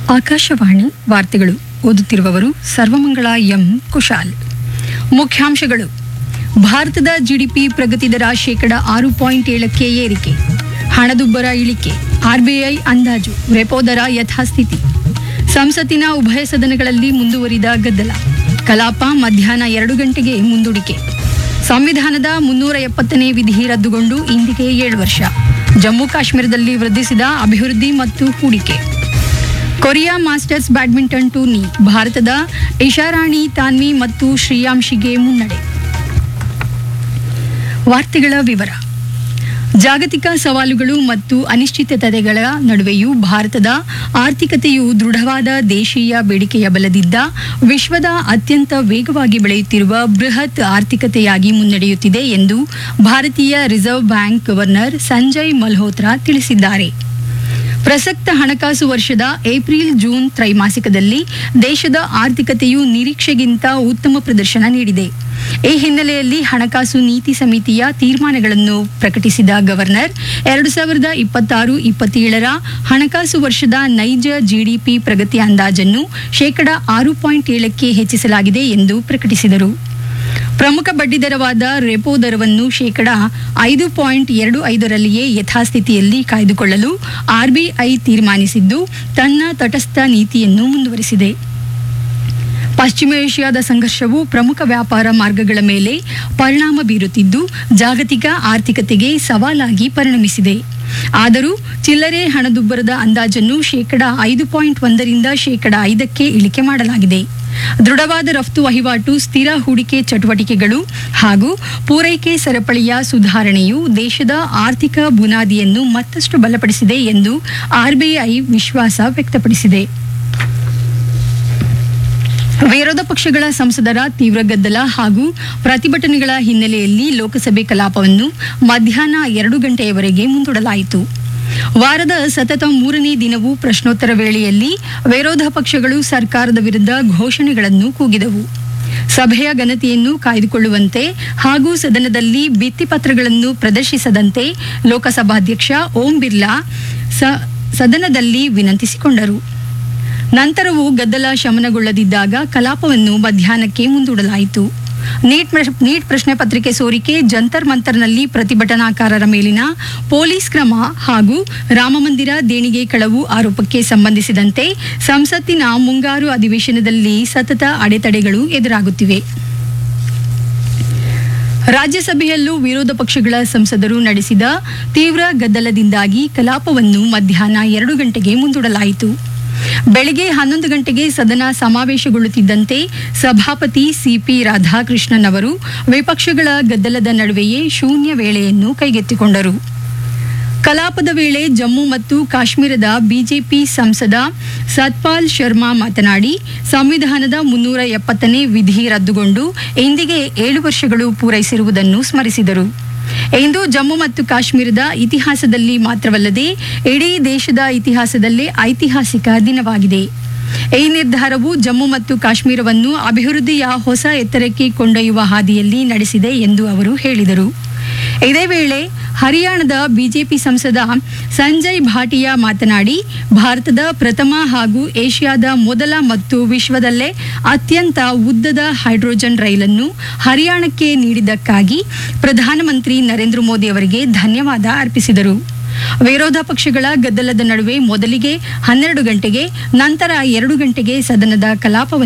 ಆಕಾಶವಾಣಿ ವಾರ್ತೆಗಳು ಓದುತ್ತಿರುವವರು ಸರ್ವಮಂಗಳ ಎಂ ಕುಶಾಲ್ ಮುಖ್ಯಾಂಶಗಳು ಭಾರತದ ಜಿಡಿಪಿ ಪ್ರಗತಿ ದರ ಶೇಕಡ ಆರು ಪಾಯಿಂಟ್ ಏಳಕ್ಕೆ ಏರಿಕೆ ಹಣದುಬ್ಬರ ಇಳಿಕೆ ಆರ್ಬಿಐ ಅಂದಾಜು ರೆಪೋ ದರ ಯಥಾಸ್ಥಿತಿ ಸಂಸತ್ತಿನ ಉಭಯ ಸದನಗಳಲ್ಲಿ ಮುಂದುವರಿದ ಗದ್ದಲ ಕಲಾಪ ಮಧ್ಯಾಹ್ನ ಎರಡು ಗಂಟೆಗೆ ಮುಂದೂಡಿಕೆ ಸಂವಿಧಾನದ ಮುನ್ನೂರ ಎಪ್ಪತ್ತನೇ ವಿಧಿ ರದ್ದುಗೊಂಡು ಇಂದಿಗೆ ಏಳು ವರ್ಷ ಜಮ್ಮು ಕಾಶ್ಮೀರದಲ್ಲಿ ವೃದ್ಧಿಸಿದ ಅಭಿವೃದ್ಧಿ ಮತ್ತು ಹೂಡಿಕೆ ಕೊರಿಯಾ ಮಾಸ್ಟರ್ಸ್ ಬ್ಯಾಡ್ಮಿಂಟನ್ ಟೂರ್ನಿ ಭಾರತದ ಇಶಾರಾಣಿ ತಾನ್ವಿ ಮತ್ತು ಶ್ರೇಯಾಂಶಿಗೆ ಮುನ್ನಡೆ ವಾರ್ತೆಗಳ ವಿವರ ಜಾಗತಿಕ ಸವಾಲುಗಳು ಮತ್ತು ಅನಿಶ್ಚಿತತೆಗಳ ನಡುವೆಯೂ ಭಾರತದ ಆರ್ಥಿಕತೆಯು ದೃಢವಾದ ದೇಶೀಯ ಬೇಡಿಕೆಯ ಬಲದಿದ್ದ ವಿಶ್ವದ ಅತ್ಯಂತ ವೇಗವಾಗಿ ಬೆಳೆಯುತ್ತಿರುವ ಬೃಹತ್ ಆರ್ಥಿಕತೆಯಾಗಿ ಮುನ್ನಡೆಯುತ್ತಿದೆ ಎಂದು ಭಾರತೀಯ Reserve Bank governor Sanjay Malhotra ತಿಳಿಸಿದ್ದಾರೆ ಪ್ರಸಕ್ತ ಹಣಕಾಸು ವರ್ಷದ ಏಪ್ರಿಲ್ ಜೂನ್ ತ್ರೈಮಾಸಿಕದಲ್ಲಿ ದೇಶದ ಆರ್ಥಿಕತೆಯು ನಿರೀಕ್ಷೆಗಿಂತ ಉತ್ತಮ ಪ್ರದರ್ಶನ ನೀಡಿದೆ ಈ ಹಿನ್ನೆಲೆಯಲ್ಲಿ ಹಣಕಾಸು ನೀತಿ ಸಮಿತಿಯ ತೀರ್ಮಾನಗಳನ್ನು ಪ್ರಕಟಿಸಿದ ಗವರ್ನರ್ ಎರಡು ಸಾವಿರದ ಇಪ್ಪತ್ತಾರು ಇಪ್ಪತ್ತೇಳರ ಹಣಕಾಸು ವರ್ಷದ ನೈಜ ಜಿಡಿಪಿ ಪ್ರಗತಿ ಅಂದಾಜನ್ನು ಶೇಕಡ ಆರು ಪಾಯಿಂಟ್ ಏಳಕ್ಕೆ ಹೆಚ್ಚಿಸಲಾಗಿದೆ ಎಂದು ಪ್ರಕಟಿಸಿದರು ಪ್ರಮುಖ ಬಡ್ಡಿದರವಾದ ರೆಪೋ ದರವನ್ನು ಶೇಕಡ ಐದು ಪಾಯಿಂಟ್ ಎರಡು ಐದರಲ್ಲಿಯೇ ಯಥಾಸ್ಥಿತಿಯಲ್ಲಿ ಕಾಯ್ದುಕೊಳ್ಳಲು ಆರ್ಬಿಐ ತೀರ್ಮಾನಿಸಿದ್ದು ತನ್ನ ತಟಸ್ಥ ನೀತಿಯನ್ನು ಮುಂದುವರಿಸಿದೆ ಪಶ್ಚಿಮ ಏಷ್ಯಾದ ಸಂಘರ್ಷವು ಪ್ರಮುಖ ವ್ಯಾಪಾರ ಮಾರ್ಗಗಳ ಮೇಲೆ ಪರಿಣಾಮ ಬೀರುತ್ತಿದ್ದು ಜಾಗತಿಕ ಆರ್ಥಿಕತೆಗೆ ಸವಾಲಾಗಿ ಪರಿಣಮಿಸಿದೆ ಆದರೂ ಚಿಲ್ಲರೆ ಹಣದುಬ್ಬರದ ಅಂದಾಜನ್ನು ಶೇಕಡ ಐದು ಪಾಯಿಂಟ್ ಒಂದರಿಂದ ಶೇಕಡ ಐದಕ್ಕೆ ಇಳಿಕೆ ಮಾಡಲಾಗಿದೆ ದೃಢವಾದ ರಫ್ತು ವಹಿವಾಟು ಸ್ಥಿರ ಹೂಡಿಕೆ ಚಟುವಟಿಕೆಗಳು ಹಾಗೂ ಪೂರೈಕೆ ಸರಪಳಿಯ ಸುಧಾರಣೆಯು ದೇಶದ ಆರ್ಥಿಕ ಬುನಾದಿಯನ್ನು ಮತ್ತಷ್ಟು ಬಲಪಡಿಸಿದೆ ಎಂದು ಆರ್ಬಿಐ ವಿಶ್ವಾಸ ವ್ಯಕ್ತಪಡಿಸಿದೆ ವಿರೋಧ ಪಕ್ಷಗಳ ಸಂಸದರ ತೀವ್ರ ಗದ್ದಲ ಹಾಗೂ ಪ್ರತಿಭಟನೆಗಳ ಹಿನ್ನೆಲೆಯಲ್ಲಿ ಲೋಕಸಭೆ ಕಲಾಪವನ್ನು ಮಧ್ಯಾಹ್ನ ಎರಡು ಗಂಟೆಯವರೆಗೆ ಮುಂದೂಡಲಾಯಿತು ವಾರದ ಸತತ ಮೂರನೇ ದಿನವೂ ಪ್ರಶ್ನೋತ್ತರ ವೇಳೆಯಲ್ಲಿ ವಿರೋಧ ಪಕ್ಷಗಳು ಸರ್ಕಾರದ ವಿರುದ್ಧ ಘೋಷಣೆಗಳನ್ನು ಕೂಗಿದವು ಸಭೆಯ ಘನತೆಯನ್ನು ಕಾಯ್ದುಕೊಳ್ಳುವಂತೆ ಹಾಗೂ ಸದನದಲ್ಲಿ ಭಿತ್ತಿಪತ್ರಗಳನ್ನು ಪ್ರದರ್ಶಿಸದಂತೆ ಲೋಕಸಭಾಧ್ಯಕ್ಷ ಓಂ ಬಿರ್ಲಾ ಸ- ಸದನದಲ್ಲಿ ವಿನಂತಿಸಿಕೊಂಡರು ನಂತರವೂ ಗದ್ದಲ ಶಮನಗೊಳ್ಳದಿದ್ದಾಗ ಕಲಾಪವನ್ನು ಮಧ್ಯಾಹ್ನಕ್ಕೆ ಮುಂದೂಡಲಾಯಿತು ನೀಟ್ ಪ್ರಶ್- ನೀಟ್ ಪ್ರಶ್ನೆ ಪತ್ರಿಕೆ ಸೋರಿಕೆ ಜಂತರ್ ಮಂತರ್ನಲ್ಲಿ ಪ್ರತಿಭಟನಾಕಾರರ ಮೇಲಿನ ಪೊಲೀಸ್ ಕ್ರಮ ಹಾಗೂ ರಾಮಮಂದಿರ ದೇಣಿಗೆ ಕಳವು ಆರೋಪಕ್ಕೆ ಸಂಬಂಧಿಸಿದಂತೆ ಸಂಸತ್ತಿನ ಮುಂಗಾರು ಅಧಿವೇಶನದಲ್ಲಿ ಸತತ ಅಡೆತಡೆಗಳು ಎದುರಾಗುತ್ತಿವೆ ರಾಜ್ಯಸಭೆಯಲ್ಲೂ ವಿರೋಧ ಪಕ್ಷಗಳ ಸಂಸದರು ನಡೆಸಿದ ತೀವ್ರ ಗದ್ದಲದಿಂದಾಗಿ ಕಲಾಪವನ್ನು ಮಧ್ಯಾಹ್ನ ಎರಡು ಗಂಟೆಗೆ ಮುಂದೂಡಲಾಯಿತು ಬೆಳಗ್ಗೆ ಹನ್ನೊಂದು ಗಂಟೆಗೆ ಸದನ ಸಮಾವೇಶಗೊಳ್ಳುತ್ತಿದ್ದಂತೆ ಸಭಾಪತಿ ಸಿಪಿ ರಾಧಾಕೃಷ್ಣನ್ ಅವರು ವಿಪಕ್ಷಗಳ ಗದ್ದಲದ ನಡುವೆಯೇ ಶೂನ್ಯ ವೇಳೆಯನ್ನು ಕೈಗೆತ್ತಿಕೊಂಡರು ಕಲಾಪದ ವೇಳೆ ಜಮ್ಮು ಮತ್ತು ಕಾಶ್ಮೀರದ ಬಿಜೆಪಿ ಸಂಸದ ಸತ್ಪಾಲ್ ಶರ್ಮಾ ಮಾತನಾಡಿ ಸಂವಿಧಾನದ ಮುನ್ನೂರ ಎಪ್ಪತ್ತನೇ ವಿಧಿ ರದ್ದುಗೊಂಡು ಇಂದಿಗೆ ಏಳು ವರ್ಷಗಳು ಪೂರೈಸಿರುವುದನ್ನು ಸ್ಮರಿಸಿದರು ಇಂದು ಜಮ್ಮು ಮತ್ತು ಕಾಶ್ಮೀರದ ಇತಿಹಾಸದಲ್ಲಿ ಮಾತ್ರವಲ್ಲದೆ ಇಡೀ ದೇಶದ ಇತಿಹಾಸದಲ್ಲೇ ಐತಿಹಾಸಿಕ ದಿನವಾಗಿದೆ ಈ ನಿರ್ಧಾರವು ಜಮ್ಮು ಮತ್ತು ಕಾಶ್ಮೀರವನ್ನು ಅಭಿವೃದ್ಧಿಯ ಹೊಸ ಎತ್ತರಕ್ಕೆ ಕೊಂಡೊಯ್ಯುವ ಹಾದಿಯಲ್ಲಿ ನಡೆಸಿದೆ ಎಂದು ಅವರು ಹೇಳಿದರು ಇದೇ ವೇಳೆ ಹರಿಯಾಣದ ಬಿಜೆಪಿ ಸಂಸದ ಸಂಜಯ್ ಭಾಟಿಯಾ ಮಾತನಾಡಿ ಭಾರತದ ಪ್ರಥಮ ಹಾಗೂ ಏಷ್ಯಾದ ಮೊದಲ ಮತ್ತು ವಿಶ್ವದಲ್ಲೇ ಅತ್ಯಂತ ಉದ್ದದ ಹೈಡ್ರೋಜನ್ ರೈಲನ್ನು ಹರಿಯಾಣಕ್ಕೆ ನೀಡಿದ್ದಕ್ಕಾಗಿ ಪ್ರಧಾನಮಂತ್ರಿ ನರೇಂದ್ರ ಮೋದಿ ಅವರಿಗೆ ಧನ್ಯವಾದ ಅರ್ಪಿಸಿದರು ವಿರೋಧ ಪಕ್ಷಗಳ ಗದ್ದಲದ ನಡುವೆ ಮೊದಲಿಗೆ ಹನ್ನೆರಡು ಗಂಟೆಗೆ ನಂತರ ಎರಡು ಗಂಟೆಗೆ ಸದನದ ಕಲಾಪವನ್ನು